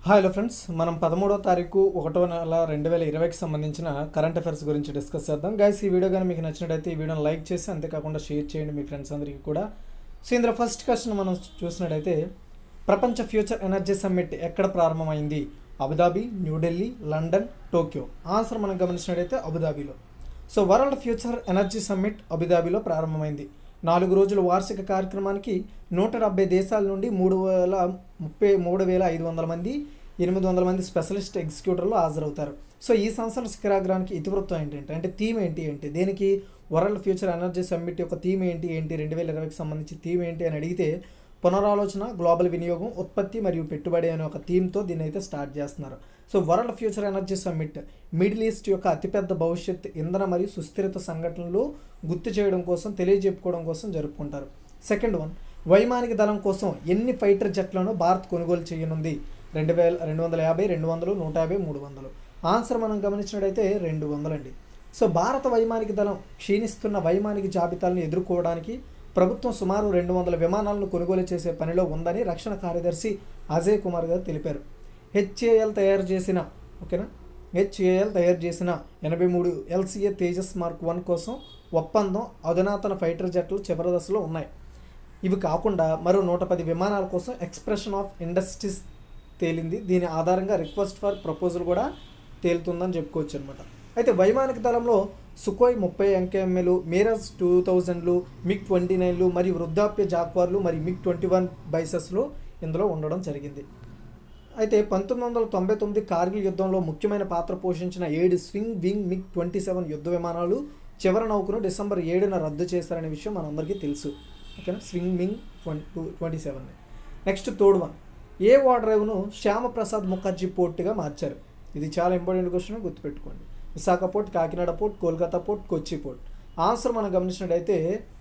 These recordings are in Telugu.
హలో ఫ్రెండ్స్ మనం పదమూడో తారీఖు ఒకటో నెల రెండు వేల ఇరవైకి సంబంధించిన కరెంట్ అఫైర్స్ గురించి డిస్కస్ చేద్దాం గైస్ ఈ వీడియో కానీ మీకు నచ్చినట్టయితే ఈ వీడియోని లైక్ చేసి అంతేకాకుండా షేర్ చేయండి మీ ఫ్రెండ్స్ అందరికీ కూడా సో ఇందులో ఫస్ట్ క్వశ్చన్ మనం చూసినట్టయితే ప్రపంచ ఫ్యూచర్ ఎనర్జీ సమ్మిట్ ఎక్కడ ప్రారంభమైంది Abu Dhabi New Delhi London Tokyo answer మనం గమనించినట్టయితే అబుదాబిలో so world future energy summit అబుదాబిలో ప్రారంభమైంది నాలుగు రోజుల వార్షిక కార్యక్రమానికి నూట డెబ్బై దేశాల నుండి మూడు వేల ముప్పై మూడు వేల ఐదు వందల మంది ఎనిమిది వందల మంది స్పెషలిస్ట్ ఎగ్జిక్యూటివ్లు హాజరవుతారు సో ఈ సంవత్సరం శిఖరాగ్రానికి ఇతివృత్తం ఏంటంటే అంటే థీమ్ ఏంటి ఏంటి దేనికి వరల్డ్ ఫ్యూచర్ ఎనర్జీ సమ్మిట్ యొక్క థీమ్ ఏంటి ఏంటి రెండు వేల ఇరవైకి సంబంధించి థీమ్ ఏంటి అని అడిగితే పునరాలోచన గ్లోబల్ వినియోగం ఉత్పత్తి మరియు పెట్టుబడి అనే ఒక థీమ్తో దీన్ని అయితే స్టార్ట్ చేస్తున్నారు so world future energy summit middle east యొక్క అతిపెద్ద భవిష్యత్ ఇంధన మరియు సుస్థిరత సంఘటనలు గుర్తు చేయడం కోసం తెలియజెప్పుకోవడం కోసం జరుపుకుంటారు సెకండ్ వన్ వైమానిక దళం కోసం ఎన్ని ఫైటర్ జట్లను భారత్ కొనుగోలు చేయనుంది రెండు వేల రెండు వందల యాభై రెండు వందలు నూట యాభై మూడు వందలు ఆన్సర్ మనం గమనించినట్టయితే రెండు వందలండి సో భారత వైమానిక దళం క్షీణిస్తున్న వైమానిక జాబితాలను ఎదుర్కోవడానికి ప్రభుత్వం సుమారు రెండు వందల విమానాలను కొనుగోలు చేసే పనిలో ఉందని రక్షణ కార్యదర్శి అజయ్ కుమార్ గారు తెలిపారు హెచ్ఏఎల్ తయారు చేసిన ఓకేనా హెచ్ఏఎల్ తయారు చేసిన ఎనభై మూడు ఎల్సీఏ తేజస్ మార్క్ వన్ కోసం ఒప్పందం అధునాతన ఫైటర్ జట్లు చివరి దశలో ఉన్నాయి ఇవి కాకుండా మరో నూట పది విమానాల కోసం ఎక్స్ప్రెషన్ ఆఫ్ ఇండస్ట్రీస్ తేలింది దీని ఆధారంగా రిక్వెస్ట్ ఫర్ ప్రపోజల్ కూడా తేలుతుందని చెప్పుకోవచ్చు అనమాట అయితే వైమానిక దళంలో సుకోయ్ ముప్పై ఎంకేఎంఏలు మీరజ్ టూ థౌజండ్లు మిగ్ ట్వంటీ నైన్లు మరియు వృద్ధాప్య జాక్వార్లు మరియు మిగ్ ట్వంటీ వన్ బైసెస్లు ఇందులో ఉండడం జరిగింది అయితే పంతొమ్మిది వందల తొంభై తొమ్మిది కార్గిల్ యుద్ధంలో ముఖ్యమైన పాత్ర పోషించిన ఏడు swing wing MiG twenty seven యుద్ధ విమానాలు చివరి నౌకను డిసెంబర్ ఏడున రద్దు చేశారనే విషయం మనందరికీ తెలుసు ఓకేనా swing wing twenty twenty seven next third one ఏ వాటర్ డ్రైవ్ను శ్యామప్రసాద్ ముఖర్జీ పోర్టుగా మార్చారు ఇది చాలా ఇంపార్టెంట్ క్వశ్చన్ గుర్తుపెట్టుకోండి Visakha port Kakinada port Kolkata port Kochi port answer మనం గమనించినట్టయితే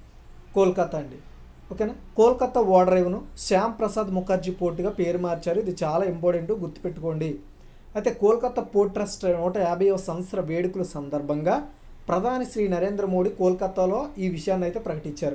కోల్కతా అండి ఓకేనా కోల్కతా వాటర్ డ్రైవ్ను శ్యామ్ ప్రసాద్ ముఖర్జీ పోర్టుగా పేరు మార్చారు ఇది చాలా ఇంపార్టెంట్ గుర్తుపెట్టుకోండి అయితే కోల్కతా పోర్ట్ ట్రస్ట్ నూట యాభైవ సంవత్సర వేడుకల సందర్భంగా ప్రధాని శ్రీ నరేంద్ర మోడీ కోల్కతాలో ఈ విషయాన్ని అయితే ప్రకటించారు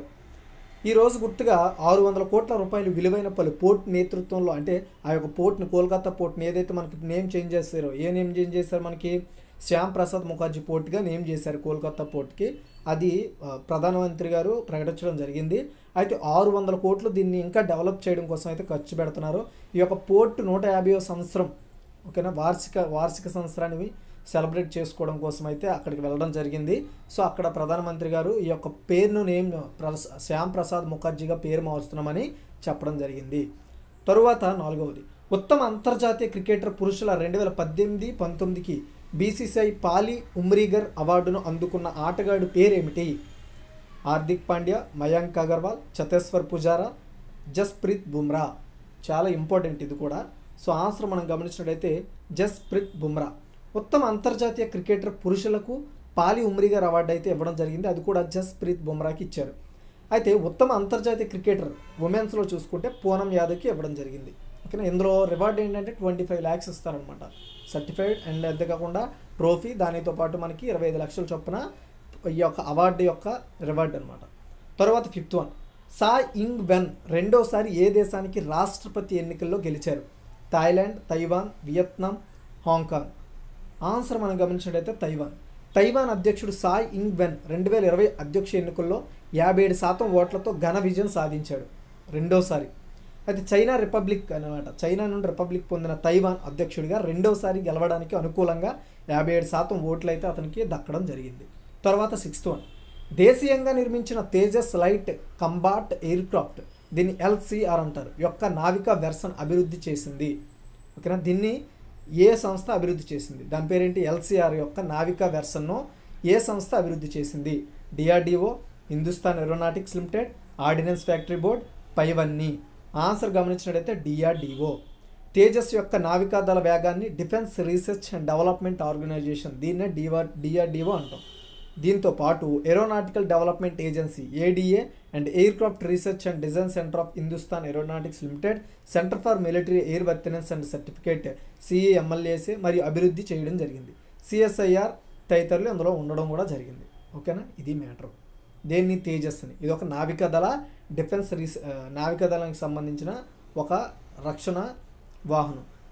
ఈ రోజు గుర్తుగా ఆరు వందల కోట్ల రూపాయలు విలువైన పలు పోర్ట్ నేతృత్వంలో అంటే ఆ యొక్క పోర్ట్ని కోల్కతా పోర్ట్ని ఏదైతే మనకి నేమ్ చేంజ్ చేస్తారో ఏ నేమ్ చేంజ్ చేశారు మనకి శ్యామ్ ప్రసాద్ ముఖర్జీ పోర్ట్గా నేమ్ చేశారు కోల్కతా పోర్ట్కి అది ఆ, ప్రధానమంత్రి గారు ప్రకటించడం జరిగింది అయితే ఆరు వందల కోట్లు దీన్ని ఇంకా డెవలప్ చేయడం కోసం అయితే ఖర్చు పెడుతున్నారు ఈ యొక్క పోర్ట్ నూట యాభైవ సంవత్సరం ఓకేనా వార్షిక వార్షిక సంవత్సరాన్ని సెలబ్రేట్ చేసుకోవడం కోసం అయితే అక్కడికి వెళ్ళడం జరిగింది సో అక్కడ ప్రధానమంత్రి గారు ఈ యొక్క పేరును నేమ్ ప్రస- శ్యామ్ ప్రసాద్ ముఖర్జీగా పేరు మార్చుతున్నామని చెప్పడం జరిగింది తరువాత నాలుగవది ఉత్తమ అంతర్జాతీయ క్రికెటర్ పురుషుల రెండు వేల పద్దెనిమిది పంతొమ్మిదికి బీసీసీఐ పాలి ఉమ్రీగర్ అవార్డును అందుకున్న ఆటగాడు పేరేమిటి హార్దిక్ పాండ్యా మయాంక్ అగర్వాల్ చతేశ్వర్ పుజారా జస్ప్రీత్ బుమ్రా చాలా ఇంపార్టెంట్ ఇది కూడా సో ఆన్సర్ మనం గమనించినట్టయితే జస్ప్రీత్ బుమ్రా ఉత్తమ అంతర్జాతీయ క్రికెటర్ పురుషులకు పాలి ఉమ్రిగర్ అవార్డు అయితే ఇవ్వడం జరిగింది అది కూడా జస్ప్రీత్ బుమ్రాకి ఇచ్చారు అయితే ఉత్తమ అంతర్జాతీయ క్రికెటర్ ఉమెన్స్లో చూసుకుంటే పూనం యాదవ్కి ఇవ్వడం జరిగింది ఓకేనా ఇందులో రివార్డ్ ఏంటంటే ట్వంటీ ఫైవ్ ల్యాక్స్ ఇస్తారనమాట సర్టిఫైడ్ అండ్ అంతేకాకుండా ట్రోఫీ దానితో పాటు మనకి ఇరవై ఐదు లక్షల చొప్పున ఈ యొక్క అవార్డు యొక్క రివార్డ్ అనమాట తర్వాత fifth one Tsai Ing wen రెండోసారి ఏ దేశానికి రాష్ట్రపతి ఎన్నికల్లో గెలిచారు Thailand Taiwan Vietnam Hong Kong answer మనం గమనించినట్టయితే తైవాన్ తైవాన్ అధ్యక్షుడు సాయ్ ఇంగ్ వెన్ రెండు వేల ఇరవై అధ్యక్ష ఎన్నికల్లో యాభై ఏడు శాతం ఓట్లతో ఘన విజయం సాధించాడు రెండోసారి అయితే చైనా రిపబ్లిక్ అనమాట చైనా నుండి రిపబ్లిక్ పొందిన తైవాన్ అధ్యక్షుడిగా రెండోసారి గెలవడానికి అనుకూలంగా యాభై ఏడు శాతం ఓట్లు అయితే అతనికి దక్కడం జరిగింది తర్వాత సిక్స్త్ వన్ దేశీయంగా నిర్మించిన Tejas light combat aircraft దీన్ని ఎల్సిఆర్ అంటారు యొక్క నావికా వెర్షన్ అభివృద్ధి చేసింది ఓకేనా దీన్ని ఏ సంస్థ అభివృద్ధి చేసింది దాని పేరేంటి ఎల్సిఆర్ యొక్క నావికా వెర్షన్ను ఏ సంస్థ అభివృద్ధి చేసింది DRDO Hindustan aeronautics limited ordnance factory board పైవన్నీ ఆన్సర్ గమనించినట్టయితే డిఆర్డిఓ తేజస్ యొక్క నావికాదళ వేగాన్ని defence research and development organisation దీన్నే డిఆర్ డిఆర్డిఓ అంటాం దీంతో పాటు aeronautical development agency ADA and aircraft research and design centre of Hindustan aeronautics limited centre for military airworthiness and certificate CAMLAC మరియు అభివృద్ధి చేయడం జరిగింది సిఎస్ఐఆర్ తదితరులు అందులో ఉండడం కూడా జరిగింది ఓకేనా ఇది మ్యాటర్ దేన్ని తేజస్ అని ఇది ఒక నావికాదళ డిఫెన్స్ రీస్ ఆ, నావికాదళానికి సంబంధించిన ఒక రక్షణ వాహనం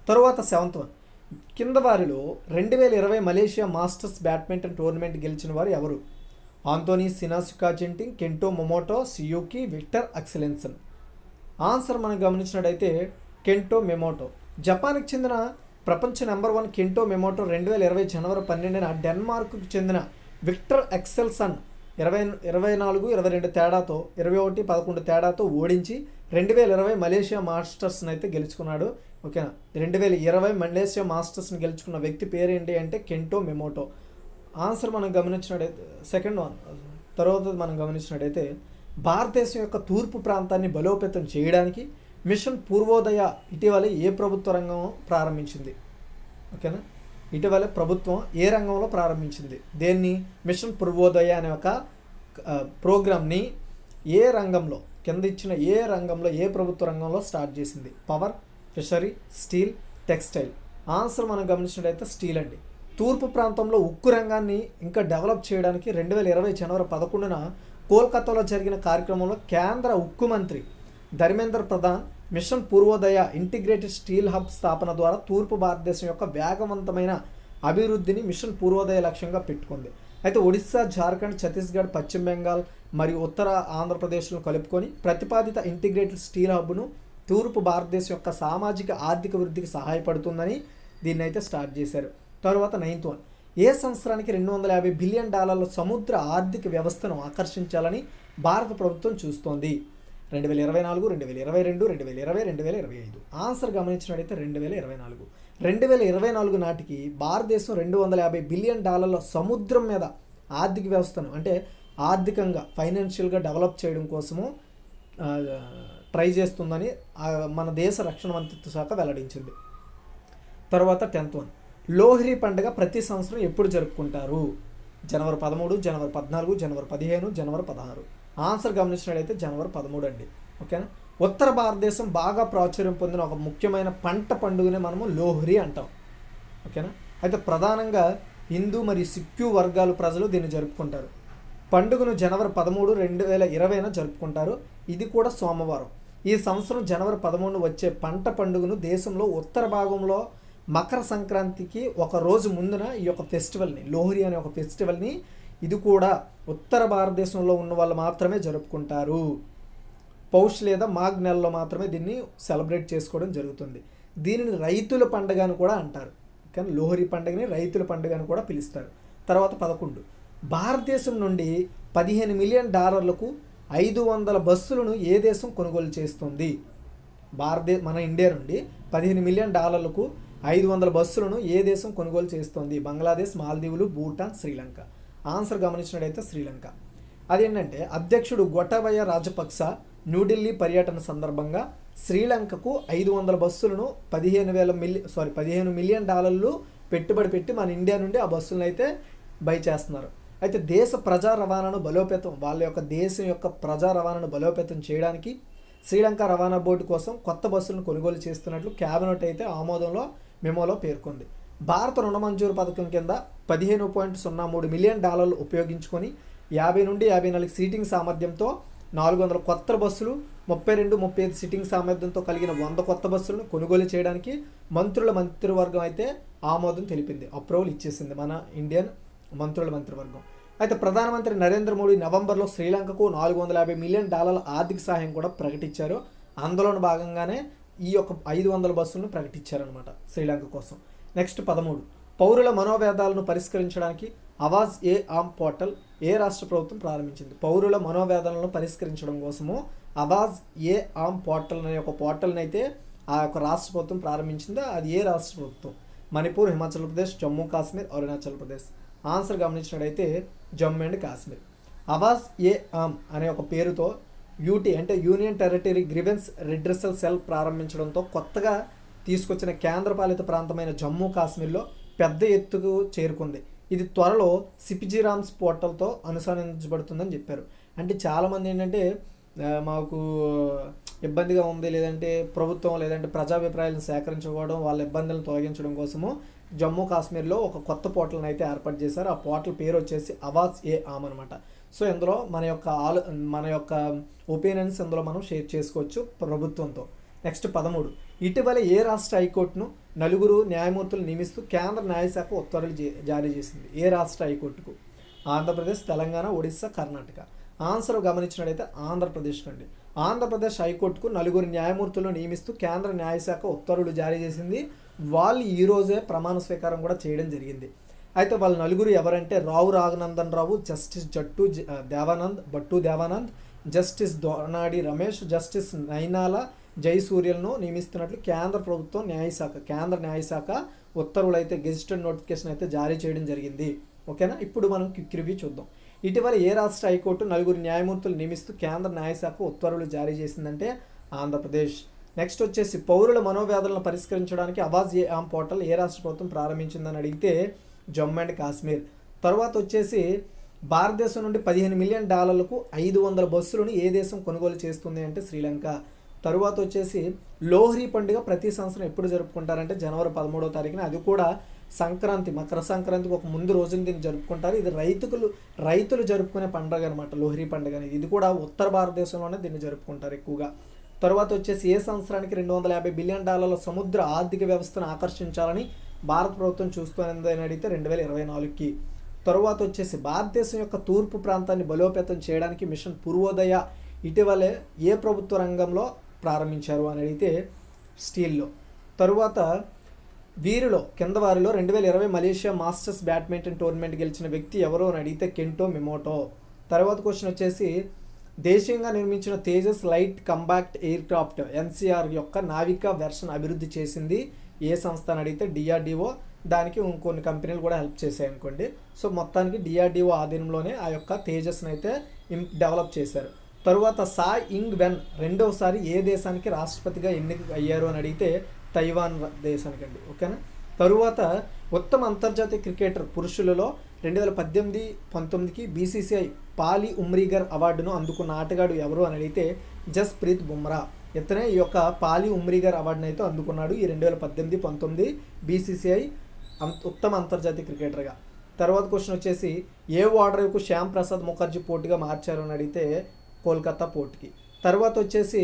తరువాత సెవెంత్ వన్ కింద వారిలో రెండు వేల ఇరవై మలేషియా మాస్టర్స్ బ్యాడ్మింటన్ టోర్నమెంట్ గెలిచిన వారు ఎవరు Anthony Sinisuka Ginting Kento Momota Shi Yuqi Viktor Axelsen answer మనం గమనించినట్టయితే కెంటో మెమోటో జపాన్కి చెందిన ప్రపంచ నెంబర్ వన్ కెంటో మెమోటో రెండు వేల ఇరవై జనవరి పన్నెండున డెన్మార్క్కు చెందిన విక్టర్ ఎక్సెల్సన్ ఇరవై ఇరవై నాలుగు ఇరవై రెండు తేడాతో ఇరవై ఒకటి పదకొండు తేడాతో ఓడించి రెండు వేల ఇరవై మలేషియా మాస్టర్స్ని అయితే గెలుచుకున్నాడు ఓకేనా రెండు వేల ఇరవై మలేషియా మాస్టర్స్ని గెలుచుకున్న వ్యక్తి పేరు ఏంటి అంటే కెంటో మెమోటో ఆన్సర్ మనం గమనించినట్టయితే సెకండ్ వన్ తర్వాత మనం గమనించినట్టయితే భారతదేశం యొక్క తూర్పు ప్రాంతాన్ని బలోపేతం చేయడానికి మిషన్ పూర్వోదయ ఇటీవల ఏ ప్రభుత్వ రంగం ప్రారంభించింది ఓకేనా ఇటీవల ప్రభుత్వం ఏ రంగంలో ప్రారంభించింది దేన్ని మిషన్ పూర్వోదయ అనే ఒక ఆ, ప్రోగ్రామ్ని ఏ రంగంలో కింద ఇచ్చిన ఏ రంగంలో ఏ ప్రభుత్వ రంగంలో స్టార్ట్ చేసింది power fishery steel textile answer మనం గమనించినట్టయితే స్టీల్ అండి తూర్పు ప్రాంతంలో ఉక్కు రంగాన్ని ఇంకా డెవలప్ చేయడానికి రెండు వేల ఇరవై జనవరి పదకొండున కోల్కతాలో జరిగిన కార్యక్రమంలో కేంద్ర ఉక్కు మంత్రి Dharmendra Pradhan mission Purvodaya integrated steel hub స్థాపన ద్వారా తూర్పు భారతదేశం యొక్క వేగవంతమైన అభివృద్ధిని మిషన్ పూర్వోదయ లక్ష్యంగా పెట్టుకుంది అయితే ఒడిశా జార్ఖండ్ ఛత్తీస్గఢ్ పశ్చిమ బెంగాల్ మరియు ఉత్తర ఆంధ్రప్రదేశ్ను కలుపుకొని ప్రతిపాదిత ఇంటిగ్రేటెడ్ స్టీల్ హబ్ను తూర్పు భారతదేశం యొక్క సామాజిక ఆర్థిక వృద్ధికి సహాయపడుతుందని దీన్ని అయితే స్టార్ట్ చేశారు తర్వాత నైన్త్ వన్ ఏ సంవత్సరానికి రెండు వందల యాభై బిలియన్ డాలర్ల సముద్ర ఆర్థిక వ్యవస్థను ఆకర్షించాలని భారత ప్రభుత్వం చూస్తోంది రెండు వేల ఇరవై నాలుగు రెండు వేల ఇరవై రెండు రెండు వేల ఇరవై రెండు వేల ఇరవై ఐదు ఆన్సర్ గమనించినట్టయితే రెండు వేల ఇరవై నాలుగు రెండు వేల ఇరవై నాలుగు నాటికి భారతదేశం రెండు వందల యాభై బిలియన్ డాలర్ల సముద్రం మీద ఆర్థిక వ్యవస్థను అంటే ఆర్థికంగా ఫైనాన్షియల్గా డెవలప్ చేయడం కోసము ఆ, ట్రై చేస్తుందని ఆ, మన దేశ రక్షణ మంత్రిత్వ శాఖ వెల్లడించింది తర్వాత టెన్త్ వన్ లోహ్రీ పండుగ ప్రతి సంవత్సరం ఎప్పుడు జరుపుకుంటారు జనవరి పదమూడు జనవరి పద్నాలుగు జనవరి పదిహేను జనవరి పదహారు ఆన్సర్ గమనించినట్లయితే జనవరి పదమూడు అండి ఓకేనా ఉత్తర భారతదేశం బాగా ప్రాచుర్యం పొందిన ఒక ముఖ్యమైన పంట పండుగనే మనము లోహ్రీ అంటాం ఓకేనా అయితే ప్రధానంగా హిందూ మరియు సిక్కు వర్గాల ప్రజలు దీన్ని జరుపుకుంటారు పండుగను జనవరి పదమూడు రెండు వేల ఇరవైన జరుపుకుంటారు ఇది కూడా సోమవారం ఈ సంవత్సరం జనవరి పదమూడు వచ్చే పంట పండుగను దేశంలో ఉత్తర భాగంలో మకర సంక్రాంతికి ఒక రోజు ముందున ఈ యొక్క ఫెస్టివల్ని లోహరి అనే ఒక ఫెస్టివల్ని ఇది కూడా ఉత్తర భారతదేశంలో ఉన్న వాళ్ళు మాత్రమే జరుపుకుంటారు పౌష్ లేదా మాఘ్ నెలలో మాత్రమే దీన్ని సెలబ్రేట్ చేసుకోవడం జరుగుతుంది దీనిని రైతుల పండుగ అని కూడా అంటారు కానీ లోహరి పండుగని రైతుల పండుగ అని కూడా పిలుస్తారు తర్వాత పదకొండు భారతదేశం నుండి పదిహేను మిలియన్ డాలర్లకు ఐదు వందల బస్సులను ఏ దేశం కొనుగోలు చేస్తుంది భారతదేశ మన ఇండియా నుండి పదిహేను మిలియన్ డాలర్లకు ఐదు వందల బస్సులను ఏ దేశం కొనుగోలు చేస్తోంది బంగ్లాదేశ్ మాల్దీవులు భూటాన్ శ్రీలంక ఆన్సర్ గమనించినట్టయితే శ్రీలంక అదేంటంటే అధ్యక్షుడు గొటబయ రాజపక్స న్యూఢిల్లీ పర్యటన సందర్భంగా శ్రీలంకకు ఐదు వందల బస్సులను పదిహేను వేల మిలి సారీ పదిహేను మిలియన్ డాలర్లు పెట్టుబడి పెట్టి మన ఇండియా నుండి ఆ బస్సులను అయితే బై చేస్తున్నారు అయితే దేశ ప్రజా రవాణాను బలోపేతం వాళ్ళ యొక్క దేశం యొక్క ప్రజా రవాణాను బలోపేతం చేయడానికి శ్రీలంక రవాణా బోర్డు కోసం కొత్త బస్సులను కొనుగోలు చేస్తున్నట్లు క్యాబినెట్ అయితే ఆమోదంలో మెమోలో పేర్కొంది భారత రుణ మంజూరు పథకం కింద పదిహేను పాయింట్ సున్నా మూడు మిలియన్ డాలర్లు ఉపయోగించుకొని యాభై నుండి యాభై నాలుగు సీటింగ్ సామర్థ్యంతో నాలుగు వందల కొత్త బస్సులు ముప్పై రెండు ముప్పై ఐదు సీటింగ్ సామర్థ్యంతో కలిగిన వంద కొత్త బస్సులను కొనుగోలు చేయడానికి మంత్రుల మంత్రివర్గం అయితే ఆమోదం తెలిపింది అప్రూవల్ ఇచ్చేసింది మన ఇండియన్ మంత్రుల మంత్రివర్గం అయితే ప్రధానమంత్రి నరేంద్ర మోడీ నవంబర్లో శ్రీలంకకు నాలుగు వందల యాభై మిలియన్ డాలర్ల ఆర్థిక సహాయం కూడా ప్రకటించారు అందులోని భాగంగానే ఈ యొక్క ఐదు వందల బస్సులను ప్రకటించారనమాట శ్రీలంక కోసం నెక్స్ట్ పదమూడు పౌరుల మనోవేదాలను పరిష్కరించడానికి అవాజ్ ఏ ఆమ్ పోర్టల్ ఏ రాష్ట్ర ప్రభుత్వం ప్రారంభించింది పౌరుల మనోవేదనలను పరిష్కరించడం కోసము అవాజ్ ఏ ఆమ్ పోర్టల్ అనే ఒక పోర్టల్ని అయితే ఆ యొక్క రాష్ట్ర ప్రభుత్వం ప్రారంభించింది అది ఏ రాష్ట్ర ప్రభుత్వం మణిపూర్ హిమాచల్ ప్రదేశ్ జమ్మూ కాశ్మీర్ అరుణాచల్ ప్రదేశ్ ఆన్సర్ గమనించినట్టయితే జమ్మూ అండ్ కాశ్మీర్ అవాజ్ ఏ ఆమ్ అనే ఒక పేరుతో యూటీ అంటే union territory grievance redressal cell ప్రారంభించడంతో కొత్తగా తీసుకొచ్చిన కేంద్రపాలిత ప్రాంతమైన జమ్మూ కాశ్మీర్లో పెద్ద ఎత్తుకు చేరుకుంది ఇది త్వరలో సిపిజిరామ్స్ పోర్టల్తో అనుసంధానించబడుతుందని చెప్పారు అంటే చాలామంది ఏంటంటే ఆ, మాకు ఇబ్బందిగా ఉంది లేదంటే ప్రభుత్వం లేదంటే ప్రజాభిప్రాయాలను సేకరించుకోవడం వాళ్ళ ఇబ్బందులను తొలగించడం కోసము జమ్మూ కాశ్మీర్లో ఒక కొత్త పోర్టల్ని అయితే ఏర్పాటు చేశారు ఆ పోర్టల్ పేరు వచ్చేసి అవాజ్ ఏ ఆమ్ అనమాట సో ఇందులో మన యొక్క ఆలో మన యొక్క ఒపీనియన్స్ ఇందులో మనం షేర్ చేసుకోవచ్చు ప్రభుత్వంతో నెక్స్ట్ పదమూడు ఇటీవల ఏ రాష్ట్ర హైకోర్టును నలుగురు న్యాయమూర్తులు నియమిస్తూ కేంద్ర న్యాయశాఖ ఉత్తర్వులు జే- జారీ చేసింది ఏ రాష్ట్ర హైకోర్టుకు ఆంధ్రప్రదేశ్ తెలంగాణ ఒడిశా కర్ణాటక ఆన్సర్ గమనించినట్లయితే ఆంధ్రప్రదేశ్ అండి ఆంధ్రప్రదేశ్ హైకోర్టుకు నలుగురు న్యాయమూర్తులను నియమిస్తూ కేంద్ర న్యాయశాఖ ఉత్తర్వులు జారీ చేసింది వాళ్ళు ఈ రోజే ప్రమాణ స్వీకారం కూడా చేయడం జరిగింది అయితే వాళ్ళ నలుగురు ఎవరంటే రావు రాఘనందన్ రావు జస్టిస్ జట్టు జ- ఆ, దేవానంద్ భట్టు దేవానంద్ జస్టిస్ దోనాడి రమేష్ జస్టిస్ నైనాల జయసూర్యలను నియమిస్తున్నట్లు కేంద్ర ప్రభుత్వం న్యాయశాఖ కేంద్ర న్యాయశాఖ ఉత్తర్వులు అయితే గెజిటెడ్ నోటిఫికేషన్ అయితే జారీ చేయడం జరిగింది ఓకేనా ఇప్పుడు మనం క్విక్ రివ్యూ చూద్దాం ఇటీవల ఏ రాష్ట్ర హైకోర్టు నలుగురు న్యాయమూర్తులు నియమిస్తూ కేంద్ర న్యాయశాఖ ఉత్తర్వులు జారీ చేసిందంటే ఆంధ్రప్రదేశ్ నెక్స్ట్ వచ్చేసి పౌరుల మనోవ్యాధులను పరిష్కరించడానికి అవాజ్ ఏ ఆమ్ పోర్టల్ ఏ రాష్ట్ర ప్రభుత్వం ప్రారంభించిందని అడిగితే జమ్మూ అండ్ కాశ్మీర్ తర్వాత వచ్చేసి భారతదేశం నుండి పదిహేను మిలియన్ డాలర్లకు ఐదు వందల బస్సులను ఏ దేశం కొనుగోలు చేస్తుంది అంటే శ్రీలంక తరువాత వచ్చేసి లోహ్రీ పండుగ ప్రతి సంవత్సరం ఎప్పుడు జరుపుకుంటారంటే జనవరి పదమూడవ తారీఖున అది కూడా సంక్రాంతి మకర సంక్రాంతికి ఒక ముందు రోజున దీన్ని జరుపుకుంటారు ఇది రైతులు రైతులు జరుపుకునే పండుగ అనమాట లోహ్రీ పండుగ అనేది ఇది కూడా ఉత్తర భారతదేశంలోనే దీన్ని జరుపుకుంటారు ఎక్కువగా తర్వాత వచ్చేసి ఏ సంవత్సరానికి రెండు వందల యాభై బిలియన్ డాలర్ల సముద్ర ఆర్థిక వ్యవస్థను ఆకర్షించాలని భారత ప్రభుత్వం చూస్తున్నది అని అడిగితే రెండు వేల ఇరవై నాలుగుకి తరువాత వచ్చేసి భారతదేశం యొక్క తూర్పు ప్రాంతాన్ని బలోపేతం చేయడానికి మిషన్ పూర్వోదయ ఇటీవలే ఏ ప్రభుత్వ రంగంలో ప్రారంభించారు అని అడిగితే స్టీల్లో తరువాత వీరిలో కింద వారిలో రెండు వేల ఇరవై మలేషియా మాస్టర్స్ బ్యాడ్మింటన్ టోర్నమెంట్ గెలిచిన వ్యక్తి ఎవరు అని అడిగితే కెంటో మిమోటో తర్వాత క్వశ్చన్ వచ్చేసి దేశీయంగా నిర్మించిన Tejas light combat aircraft NCR యొక్క నావికా వెర్షన్ అభివృద్ధి చేసింది ఏ సంస్థ అని అడిగితే డిఆర్డిఓ దానికి ఇంకొన్ని కంపెనీలు కూడా హెల్ప్ చేశాయి అనుకోండి సో మొత్తానికి డిఆర్డిఓ ఆధీనంలోనే ఆ యొక్క తేజస్ని అయితే ఇం- డెవలప్ చేశారు తరువాత సా ఇంగ్ వెన్ రెండవసారి ఏ దేశానికి రాష్ట్రపతిగా ఎన్నిక అయ్యారు అని అడిగితే తైవాన్ ర- దేశానికి అండి ఓకేనా తరువాత ఉత్తమ అంతర్జాతీయ క్రికెటర్ పురుషులలో రెండు వేల పద్దెనిమిది పంతొమ్మిదికి బీసీసీఐ పాలి ఉమ్రీగర్ అవార్డును అందుకున్న ఆటగాడు ఎవరు అని అడిగితే జస్ప్రీత్ బుమ్రా ఇతనే ఈ యొక్క పాలి ఉమ్రీగర్ అవార్డును అయితే అందుకున్నాడు ఈ రెండు వేల పద్దెనిమిది పంతొమ్మిది బీసీసీఐ అం- ఉత్తమ అంతర్జాతీయ క్రికెటర్గా తర్వాత క్వశ్చన్ వచ్చేసి ఏ ఓడర్కు శ్యామ్ ప్రసాద్ ముఖర్జీ పోటీగా మార్చారు అని అడిగితే కోల్కతా పోర్టుకి తర్వాత వచ్చేసి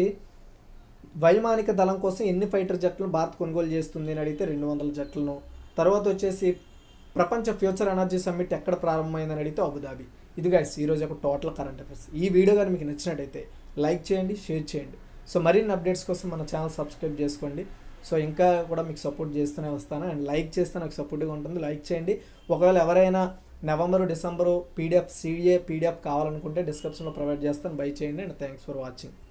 వైమానిక దళం కోసం ఎన్ని ఫైటర్ జట్లను భారత్ కొనుగోలు చేస్తుంది అని అడిగితే రెండు వందల జట్లను తర్వాత వచ్చేసి ప్రపంచ ఫ్యూచర్ ఎనర్జీ సమ్మిట్ ఎక్కడ ప్రారంభమైందని అడిగితే అబుదాబి ఇది గైస్ ఈరోజు ఒక టోటల్ కరెంట్ అఫైర్స్ ఈ వీడియో కానీ మీకు నచ్చినట్టయితే లైక్ చేయండి షేర్ చేయండి సో మరిన్ని అప్డేట్స్ కోసం మన ఛానల్ సబ్స్క్రైబ్ చేసుకోండి సో ఇంకా కూడా మీకు సపోర్ట్ చేస్తూనే వస్తాను అండ్ లైక్ చేస్తే నాకు సపోర్ట్గా ఉంటుంది లైక్ చేయండి ఒకవేళ ఎవరైనా November December PDF CDA PDF కావాలనుకుంటే డిస్క్రిప్షన్లో ప్రొవైడ్ చేస్తాను బై చేయండి అండ్ థ్యాంక్స్ ఫర్ వాచింగ్